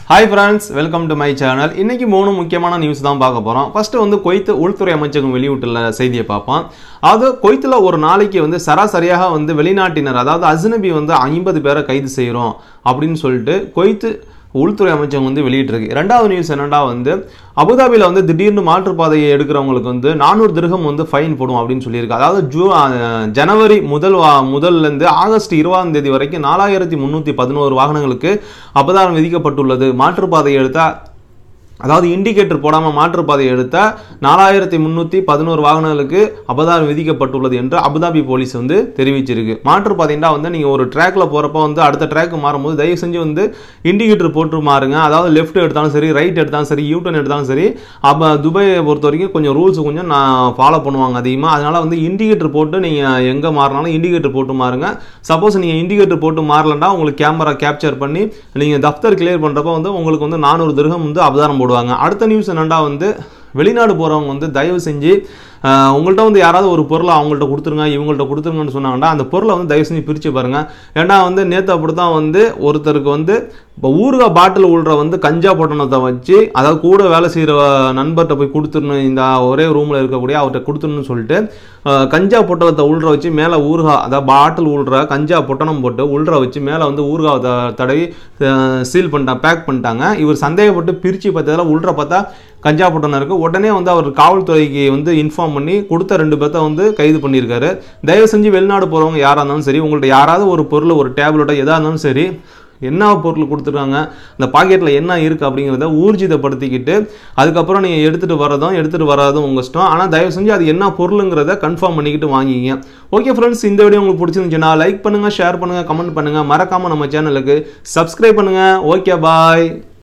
hi friends welcome to my channel இன்னைக்கு மூணு முக்கியமான நியூஸ் தான் பார்க்க போகிறோம் ஃபர்ஸ்ட் வந்து கொய்த்து உள்துறை அமைச்சகம் வெளியிட்டுள்ள செய்தியை பார்ப்போம் அது கொய்த்தில் ஒரு நாளைக்கு வந்து சராசரியாக வந்து வெளிநாட்டினர் அதாவது அஜ்னபி வந்து ஐம்பது பேரை கைது செய்கிறோம் அப்படின்னு சொல்லிட்டு கொய்த்து உள்துறை அமைச்சகம் வந்து வெளியிட்டிருக்கு ரெண்டாவது நியூஸ் என்னடா வந்து அபுதாபியில் வந்து திடீர்னு மாற்றுப்பாதையை எடுக்கிறவங்களுக்கு வந்து நானூறு திருகம் வந்து ஃபைன் போடும் அப்படின்னு சொல்லியிருக்கு அதாவது ஜூ அஹ், ஜனவரி முதல் வா முதல்லேருந்து ஆகஸ்ட் இருபதாம் தேதி வரைக்கும் நாலாயிரத்தி முந்நூற்றி பதினோரு வாகனங்களுக்கு அபதாரம் விதிக்கப்பட்டுள்ளது மாற்றுப்பாதையை எடுத்தால் அதாவது இண்டிகேட்டர் போடாமல் மாற்றுப்பாதையை எடுத்த நாலாயிரத்தி முந்நூற்றி பதினோரு வாகனங்களுக்கு அபதாரம் விதிக்கப்பட்டுள்ளது என்று அபுதாபி போலீஸ் வந்து தெரிவிச்சிருக்கு மாற்றுப்பாதைண்டா வந்து நீங்கள் ஒரு ட்ராக்ல போகிறப்ப வந்து அடுத்த ட்ராக் மாறும்போது தயவு செஞ்சு வந்து இண்டிகேட்டர் போட்டு மாறுங்க அதாவது லெஃப்ட் எடுத்தாலும் சரி ரைட் எடுத்தாலும் சரி யூட்டன் எடுத்தாலும் சரி அப்போ துபாயை பொறுத்த வரைக்கும் கொஞ்சம் ரூல்ஸ் கொஞ்சம் நான் ஃபாலோ பண்ணுவாங்க அதிகமாக அதனால் வந்து இண்டிகேட்டர் போட்டு நீங்கள் எங்கே மாறினாலும் இண்டிகேட்டர் போட்டு மாறுங்க சப்போஸ் நீங்கள் இண்டிகேட்டர் போட்டு மாறலன்னா உங்களுக்கு கேமரா கேப்சர் பண்ணி நீங்கள் தஃப்தர் கிளியர் பண்ணுறப்ப வந்து உங்களுக்கு வந்து நானூறு திருகம் வந்து அபதாரம் போடுவாங்க அடுத்த நியூஸ் என்னடா வந்து வெளிநாடு போகிறவங்க வந்து தயவு செஞ்சு ஆஹ், உங்கள்ட்ட வந்து யாராவது ஒரு பொருளை அவங்கள்ட்ட கொடுத்துருங்க இவங்கள்ட்ட கொடுத்துருங்கன்னு சொன்னாங்கன்னா அந்த பொருளை வந்து தயவு செஞ்சு பிரித்து பாருங்க ஏன்னா வந்து நேற்று அப்படி தான் வந்து ஒருத்தருக்கு வந்து இப்போ ஊறுகாய் பாட்டில் உள்ள வந்து கஞ்சா பொட்டணத்தை வச்சு அதாவது கூட வேலை செய்கிற நண்பர்கிட்ட போய் கொடுத்துடணும் இந்த ஒரே ரூமில் இருக்கக்கூடிய அவர்கிட்ட கொடுத்துடணும்னு சொல்லிட்டு ஆஹ், கஞ்சா பொட்டணத்தை உள்ற வச்சு மேலே ஊறுகாய் அதாவது பாட்டில் உள்ற கஞ்சா பொட்டணம் போட்டு உள்ற வச்சு மேலே வந்து ஊறுகாய் த- தடவி சீல் பண்ணிட்டாங்க பேக் பண்ணிட்டாங்க இவர் சந்தேகப்பட்டு பிரித்து பார்த்ததில் உள்ற பார்த்தா கஞ்சா பொட்டணம் இருக்குது உடனே வந்து அவர் காவல்துறைக்கு வந்து இன்ஃபார்ம் பண்ணி கொடுத்த ரெண்டு பேர்த்த வந்து கைது பண்ணியிருக்காரு தயவு செஞ்சு வெளிநாடு போகிறவங்க யாராக இருந்தாலும் சரி உங்கள்ட்ட யாராவது ஒரு பொருள் ஒரு டேப்லெட்டோ எதாக இருந்தாலும் சரி என்ன பொருள் கொடுத்துருக்காங்க அந்த பாக்கெட்டில் என்ன இருக்குது அப்படிங்கிறத ஊர்ஜிதப்படுத்திக்கிட்டு அதுக்கப்புறம் நீங்கள் எடுத்துகிட்டு வரதும் எடுத்துகிட்டு வராதும் உங்கள் இஷ்டம் ஆனால் தயவு செஞ்சு அது என்ன பொருளுங்கிறத கன்ஃபார்ம் பண்ணிக்கிட்டு வாங்கிங்க ஓகே ஃப்ரெண்ட்ஸ் இந்த வீடியோ உங்களுக்கு பிடிச்சிருந்துச்சுன்னா லைக் பண்ணுங்கள் ஷேர் பண்ணுங்கள் கமெண்ட் பண்ணுங்கள் மறக்காமல் நம்ம சேனலுக்கு சப்ஸ்கிரைப் பண்ணுங்கள் ஓகே பாய்